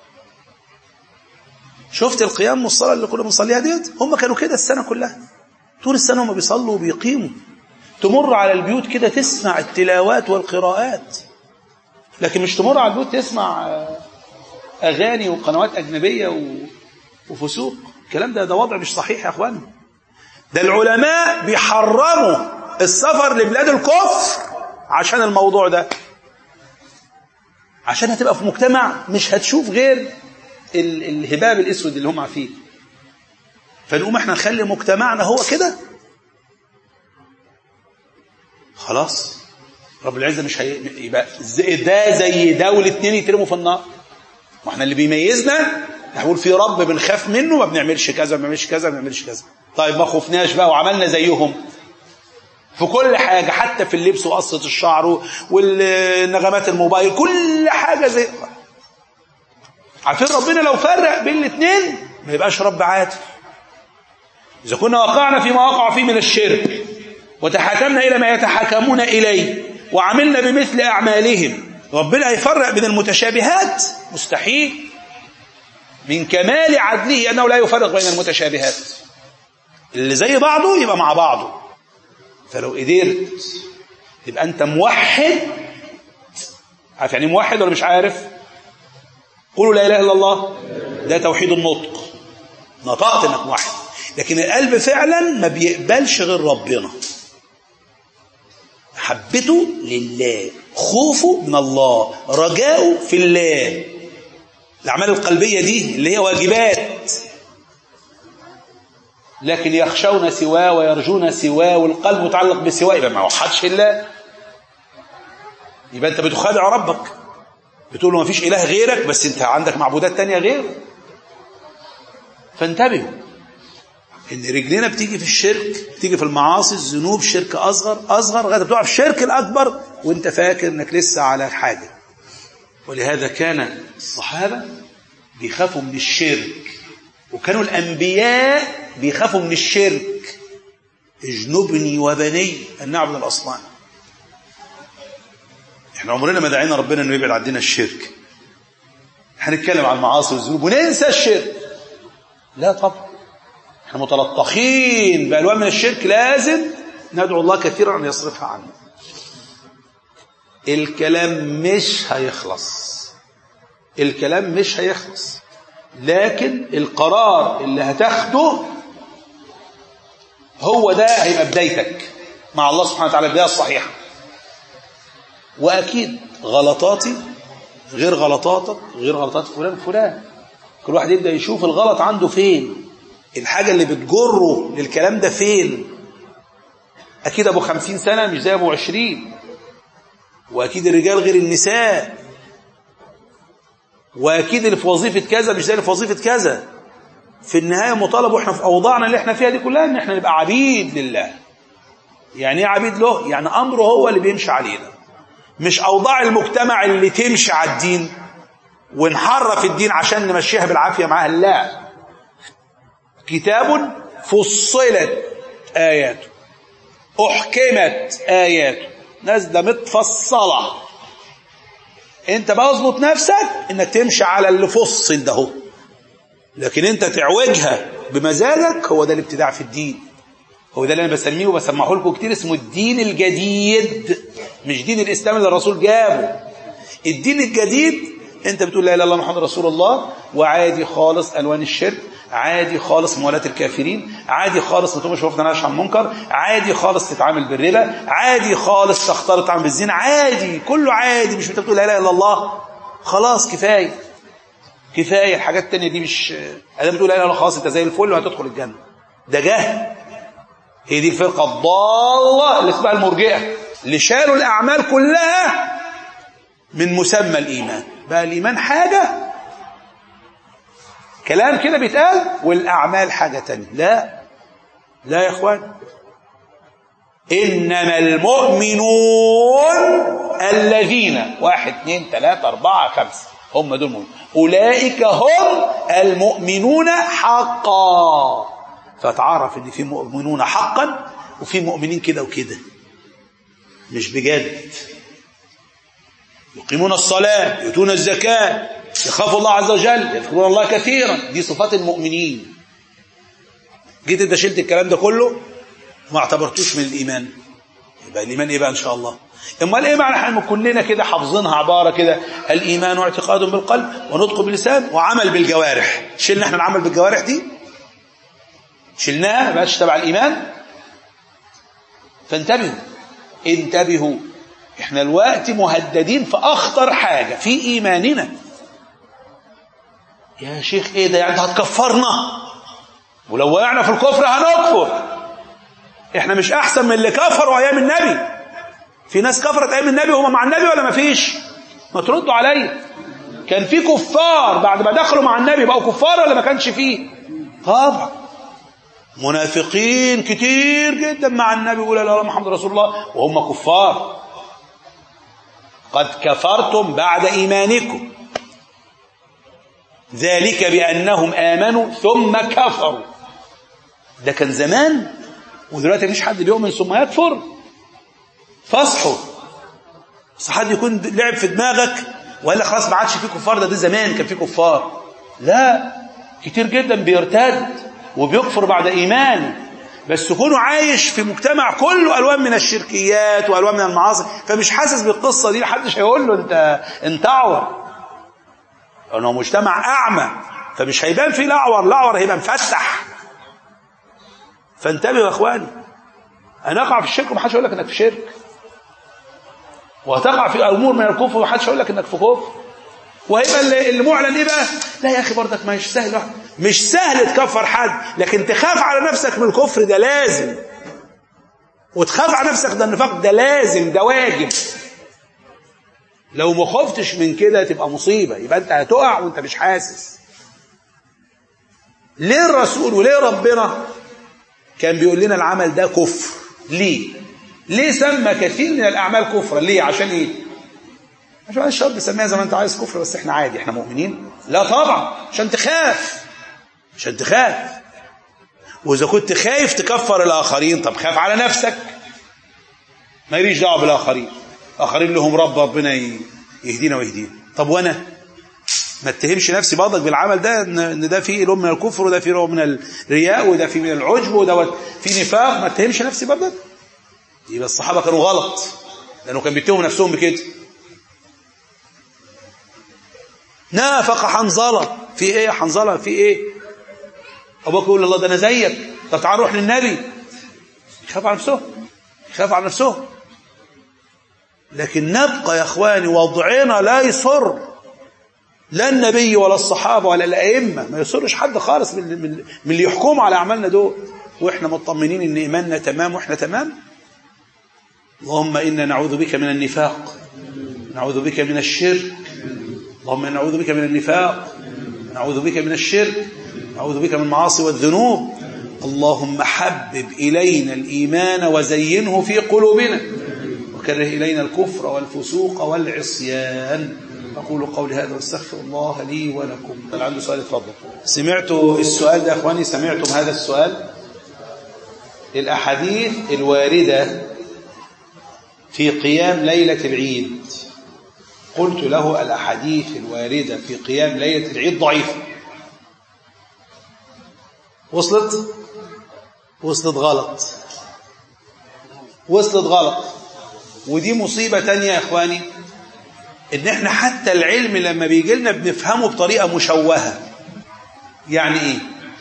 A: شفت القيام والصلاة اللي كنا بنصليها ديت هم كانوا كده السنة كلها طول السنة هم بيصلوا وبيقيموا تمر على البيوت كده تسمع التلاوات والقراءات لكن مش تمر على البيوت تسمع أغاني وقنوات أجنبية وفسوق الكلام ده ده وضع مش صحيح يا أخوان ده العلماء بيحرموا السفر لبلاد الكفر عشان الموضوع ده عشان هتبقى في مجتمع مش هتشوف غير الهباب الاسود اللي هم فيه فنقوم احنا نخلي مجتمعنا هو كده خلاص رب العزة مش هي... يبقى زي- ده زي ده والاتنين يترموا في النار واحنا اللي بيميزنا نقول في رب بنخاف منه ما بنعملش كذا ما بنعملش كذا ما بنعملش كذا طيب ما خفناش بقى وعملنا زيهم في كل حاجة حتى في اللبس وقصة الشعر والنغمات الموبايل كل حاجة زي عارفين ربنا لو فرق بين الاثنين ما يبقاش رب عادل إذا كنا وقعنا فيما وقع فيه من الشرك وتحاكمنا إلى ما يتحاكمون إليه وعملنا بمثل أعمالهم ربنا هيفرق بين المتشابهات مستحيل من كمال عدله أنه لا يفرق بين المتشابهات اللي زي بعضه يبقى مع بعضه فلو قدرت يبقى أنت موحد عارف يعني موحد ولا مش عارف قولوا لا إله إلا الله ده توحيد النطق نطقت انك موحد لكن القلب فعلا ما بيقبلش غير ربنا محبته لله خوفه من الله رجاؤه في الله الأعمال القلبية دي اللي هي واجبات لكن يخشون سواه ويرجون سواه والقلب متعلق بسواه يبقى ما وحدش الله يبقى انت بتخادع ربك بتقول له ما فيش اله غيرك بس انت عندك معبودات تانية غيره فانتبهوا ان رجلنا بتيجي في الشرك بتيجي في المعاصي الذنوب شرك اصغر اصغر لغايه بتقع في الشرك الاكبر وانت فاكر انك لسه على حاجه ولهذا كان الصحابه بيخافوا من الشرك وكانوا الانبياء بيخافوا من الشرك اجنبني وبني ان نعبد الاصنام احنا عمرنا ما دعينا ربنا انه يبعد عندنا الشرك هنتكلم عن المعاصي والذنوب وننسى الشرك لا طبعا احنا متلطخين بألوان من الشرك لازم ندعو الله كثيرا أن يصرفها عنا الكلام مش هيخلص الكلام مش هيخلص لكن القرار اللي هتاخده هو ده هيبقى بدايتك مع الله سبحانه وتعالى البداية الصحيحة وأكيد غلطاتي غير غلطاتك غير غلطات فلان فلان كل واحد يبدأ يشوف الغلط عنده فين الحاجة اللي بتجره للكلام ده فين أكيد أبو خمسين سنة مش زي أبو عشرين وأكيد الرجال غير النساء وأكيد اللي في وظيفة كذا مش زي اللي في وظيفة كذا في النهاية مطالب وإحنا في أوضاعنا اللي إحنا فيها دي كلها إن إحنا نبقى عبيد لله يعني إيه عبيد له؟ يعني أمره هو اللي بيمشي علينا مش أوضاع المجتمع اللي تمشي على الدين ونحرف الدين عشان نمشيها بالعافية معاها لا كتاب فصلت آياته أحكمت آياته نازلة متفصلة انت بقى اظبط نفسك انك تمشي على اللي فصل ده هو لكن انت تعوجها بمزاجك هو ده الابتداع في الدين هو ده اللي انا بسميه وبسمعه لكم كتير اسمه الدين الجديد مش دين الاسلام اللي الرسول جابه الدين الجديد انت بتقول لا اله الا الله محمد رسول الله وعادي خالص الوان الشرك عادي خالص موالاة الكافرين عادي خالص ما تقومش وقفت نهاش عن منكر عادي خالص تتعامل بالربا عادي خالص تختار تتعامل بالزنا عادي كله عادي مش انت بتقول لا اله الا الله خلاص كفايه كفايه الحاجات التانية دي مش ادام بتقول لا اله الا الله خلاص انت زي الفل وهتدخل الجنه ده جهل هي دي الفرقه الضاله اللي اسمها المرجئه اللي شالوا الاعمال كلها من مسمى الايمان بقى الايمان حاجه كلام كده بيتقال والأعمال حاجة تانية لا لا يا إخوان إنما المؤمنون الذين واحد اثنين ثلاثة أربعة خمسة هم دول المؤمنون أولئك هم المؤمنون حقا فتعرف إن في مؤمنون حقا وفي مؤمنين كده وكده مش بجد يقيمون الصلاة يؤتون الزكاة يخافوا الله عز وجل يذكرون الله كثيرا دي صفات المؤمنين جيت انت شلت الكلام ده كله ما اعتبرتوش من الايمان يبقى الايمان ايه بقى ان شاء الله امال ايه معنى احنا كلنا كده حافظينها عباره كده الايمان اعتقاد بالقلب ونطق باللسان وعمل بالجوارح شلنا احنا العمل بالجوارح دي شلناها ما بقتش تبع الايمان فانتبهوا انتبهوا احنا الوقت مهددين في اخطر حاجه في ايماننا يا شيخ ايه ده يعني هتكفرنا ولو وقعنا في الكفر هنكفر احنا مش احسن من اللي كفروا ايام النبي في ناس كفرت ايام النبي وهم مع النبي ولا ما فيش ما تردوا عليا كان في كفار بعد ما دخلوا مع النبي بقوا كفار ولا ما كانش فيه طبعا منافقين كتير جدا مع النبي يقول لا اله محمد رسول الله وهم كفار قد كفرتم بعد ايمانكم ذلك بانهم امنوا ثم كفروا ده كان زمان ودلوقتي مفيش حد بيؤمن ثم يكفر فاصحوا بس حد يكون لعب في دماغك ولا خلاص ما عادش في كفار ده ده زمان كان في كفار لا كتير جدا بيرتد وبيكفر بعد ايمانه بس تكونوا عايش في مجتمع كله الوان من الشركيات والوان من المعاصي فمش حاسس بالقصه دي محدش هيقول له انت انت اعور لانه مجتمع اعمى فمش هيبان فيه الاعور الاعور هيبقى مفتح فانتبهوا يا اخواني هنقع في الشرك ومحدش يقول لك انك في شرك وهتقع في امور من الكفر ومحدش يقول لك انك في كفر وهيبقى اللي اللي معلن ايه بقى لا يا اخي برضك مش سهل مش سهل تكفر حد لكن تخاف على نفسك من الكفر ده لازم وتخاف على نفسك ده النفاق ده لازم ده واجب لو ما خفتش من كده تبقى مصيبة يبقى انت هتقع وانت مش حاسس ليه الرسول وليه ربنا كان بيقول لنا العمل ده كفر ليه ليه سمى كثير من الاعمال كفرا ليه عشان ايه عشان الشاب بيسميها زي ما انت عايز كفر بس احنا عادي احنا مؤمنين لا طبعا عشان تخاف عشان تخاف واذا كنت خايف تكفر الاخرين طب خاف على نفسك ما يريش دعوه بالاخرين اخرين لهم رب ربنا يهدينا ويهدينا طب وانا ما اتهمش نفسي برضك بالعمل ده ان ده فيه لون من الكفر وده فيه لون من الرياء وده فيه من العجب وده فيه نفاق ما اتهمش نفسي برضك يبقى الصحابه كانوا غلط لانه كان بيتهموا نفسهم بكده نافق حنظله في ايه يا حنظله في ايه ابو بكر يقول الله ده انا زيك طب تعال نروح للنبي يخاف على نفسه يخاف على نفسه لكن نبقى يا اخواني وضعنا لا يصر لا النبي ولا الصحابه ولا الائمه ما يصرش حد خالص من من, من اللي يحكموا على اعمالنا دول واحنا مطمنين ان ايماننا تمام واحنا تمام اللهم انا نعوذ بك من النفاق نعوذ بك من الشرك اللهم انا نعوذ بك من النفاق نعوذ بك من الشرك نعوذ بك من المعاصي والذنوب اللهم حبب الينا الايمان وزينه في قلوبنا وكره الينا الكفر والفسوق والعصيان أقول قولي هذا واستغفر الله لي ولكم هل عنده سؤال اتفضل سمعتوا السؤال ده يا أخواني سمعتم هذا السؤال الأحاديث الواردة في قيام ليلة العيد قلت له الأحاديث الواردة في قيام ليلة العيد ضعيفة وصلت وصلت غلط وصلت غلط ودي مصيبة تانية يا إخواني ان احنا حتى العلم لما بيجي لنا بنفهمه بطريقه مشوهه يعني ايه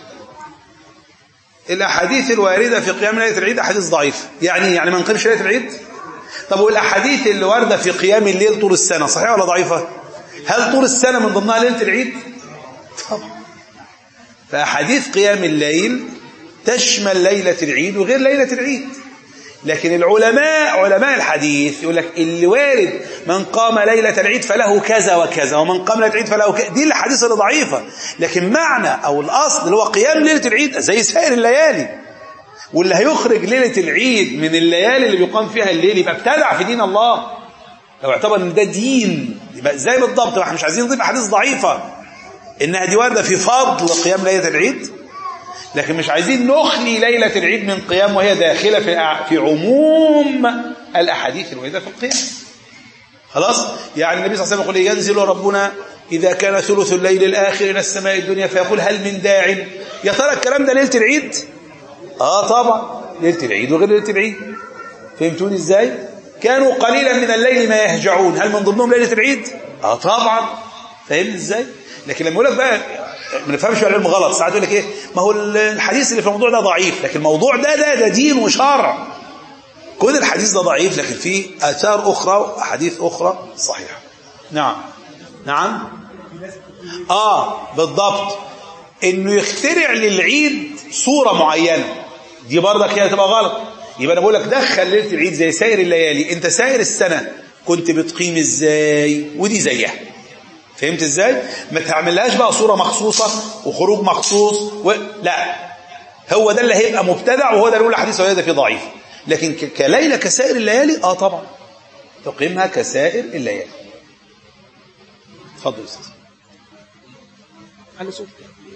A: الاحاديث الوارده في قيام ليله العيد احاديث ضعيفه يعني ايه يعني ما نقيمش ليله العيد طب والاحاديث اللي وارده في قيام الليل طول السنه صحيحه ولا ضعيفه هل طول السنه من ضمنها ليله العيد طبعا فاحاديث قيام الليل تشمل ليله العيد وغير ليله العيد لكن العلماء علماء الحديث يقول لك اللي وارد من قام ليلة العيد فله كذا وكذا ومن قام ليلة العيد فله كذا دي الحديث اللي ضعيفة لكن معنى أو الأصل اللي هو قيام ليلة العيد زي سائر الليالي واللي هيخرج ليلة العيد من الليالي اللي بيقام فيها الليل يبقى ابتدع في دين الله لو اعتبر ان ده دين يبقى زي بالضبط احنا مش عايزين نضيف احاديث ضعيفة انها دي وارده في فضل قيام ليلة العيد لكن مش عايزين نخلي ليلة العيد من قيام وهي داخلة في في عموم الأحاديث الواردة في القيام خلاص يعني النبي صلى الله عليه وسلم يقول ينزل ربنا إذا كان ثلث الليل الآخر إلى السماء الدنيا فيقول هل من داع يا ترى الكلام ده ليلة العيد آه طبعا ليلة العيد وغير ليلة العيد فهمتوني إزاي كانوا قليلا من الليل ما يهجعون هل من ضمنهم ليلة العيد آه طبعا فاهمني إزاي لكن لما يقول لك بقى ما نفهمش العلم غلط ساعات يقول لك ايه ما هو الحديث اللي في الموضوع ده ضعيف لكن الموضوع ده ده ده دين وشرع كل الحديث ده ضعيف لكن فيه اثار اخرى واحاديث اخرى صحيحه نعم نعم اه بالضبط انه يخترع للعيد صورة معينة دي برضك هي هتبقى غلط يبقى انا بقول لك دخل ليله العيد زي سائر الليالي انت سائر السنه كنت بتقيم ازاي ودي زيها فهمت ازاي ما تعملهاش بقى صوره مخصوصه وخروج مخصوص و... لا هو ده اللي هيبقى مبتدع وهو ده اللي يقول حديث وهذا فيه ضعيف لكن ك- كليله كسائر الليالي اه طبعا تقيمها كسائر الليالي اتفضل يا استاذ على صوتك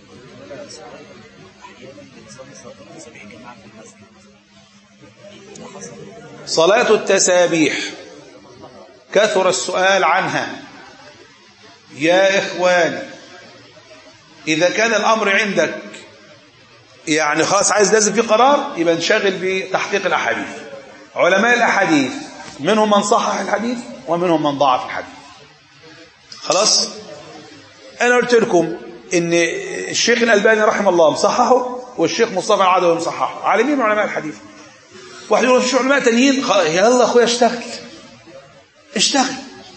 A: صلاة التسابيح كثر السؤال عنها يا إخواني إذا كان الأمر عندك يعني خلاص عايز لازم في قرار يبقى نشغل بتحقيق الأحاديث علماء الأحاديث منهم من صحح الحديث ومنهم من ضعف الحديث خلاص أنا قلت لكم إن الشيخ الألباني رحمه الله مصححه والشيخ مصطفى العدوي مصححه عالمين من علماء الحديث واحد يقول في علماء تانيين خلاص يلا اخويا اشتغل اشتغل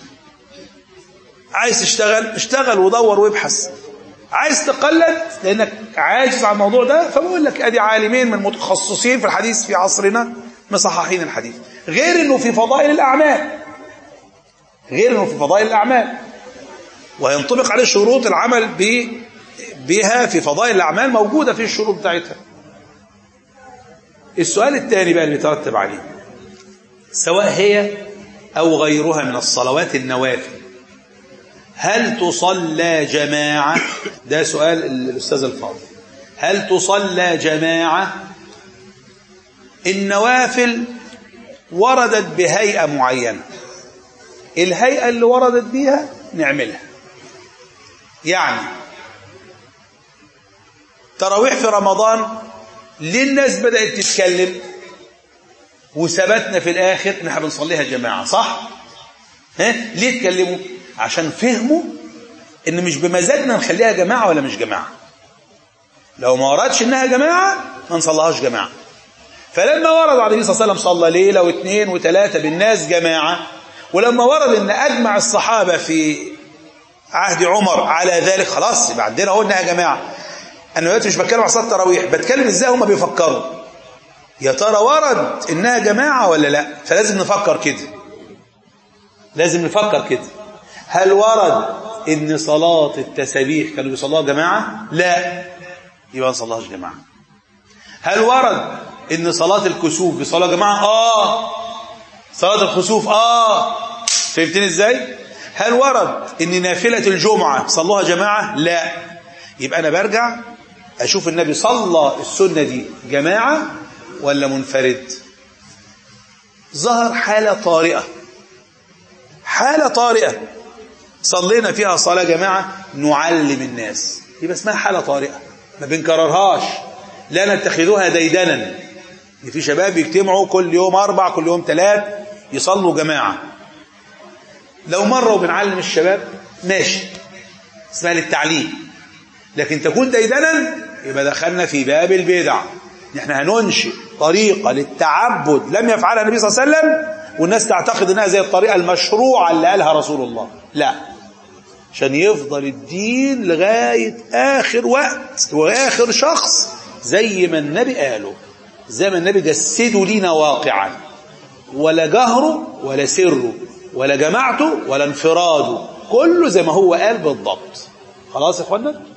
A: عايز تشتغل اشتغل ودور وابحث عايز تقلد لانك عاجز عن الموضوع ده فبقول لك ادي عالمين من متخصصين في الحديث في عصرنا مصححين الحديث غير انه في فضائل الاعمال غير انه في فضائل الاعمال وينطبق عليه شروط العمل ب بها في فضائل الاعمال موجوده في الشروط بتاعتها السؤال الثاني بقى اللي بيترتب عليه سواء هي أو غيرها من الصلوات النوافل هل تصلى جماعة ده سؤال الأستاذ الفاضل هل تصلى جماعة النوافل وردت بهيئة معينة الهيئة اللي وردت بيها نعملها يعني تراويح في رمضان ليه الناس بدأت تتكلم وثبتنا في الآخر ان احنا بنصليها جماعة صح؟ ها؟ ليه اتكلموا؟ عشان فهموا ان مش بمزاجنا نخليها جماعة ولا مش جماعة لو ما وردش انها جماعة ما نصليهاش جماعة فلما ورد على النبي صلى الله عليه وسلم صلى ليلة واثنين وثلاثة بالناس جماعة ولما ورد ان اجمع الصحابة في عهد عمر على ذلك خلاص يبقى عندنا اهو انها جماعة انا دلوقتي مش بتكلم عن صلاه التراويح بتكلم ازاي هم بيفكروا يا ترى ورد انها جماعه ولا لا فلازم نفكر كده لازم نفكر كده هل ورد ان صلاه التسابيح كانوا بيصلوها جماعه لا يبقى ما نصليهاش جماعه هل ورد ان صلاه الكسوف بيصلوها جماعه اه صلاه الخسوف اه فهمتني ازاي هل ورد ان نافله الجمعه صلوها جماعه لا يبقى انا برجع اشوف النبي صلى السنه دي جماعه ولا منفرد ظهر حاله طارئه حاله طارئه صلينا فيها صلاه جماعه نعلم الناس يبقى اسمها حاله طارئه ما بنكررهاش لا نتخذوها ديدنا ان في شباب يجتمعوا كل يوم اربع كل يوم ثلاث يصلوا جماعه لو مره وبنعلم الشباب ماشي اسمها للتعليم لكن تكون ديدنا يبقى دخلنا في باب البدع نحن هننشئ طريقة للتعبد لم يفعلها النبي صلى الله عليه وسلم والناس تعتقد انها زي الطريقة المشروعة اللي قالها رسول الله لا عشان يفضل الدين لغاية آخر وقت وآخر شخص زي ما النبي قاله زي ما النبي جسده لينا واقعا ولا جهره ولا سره ولا جماعته ولا انفراده كله زي ما هو قال بالضبط خلاص يا اخوانا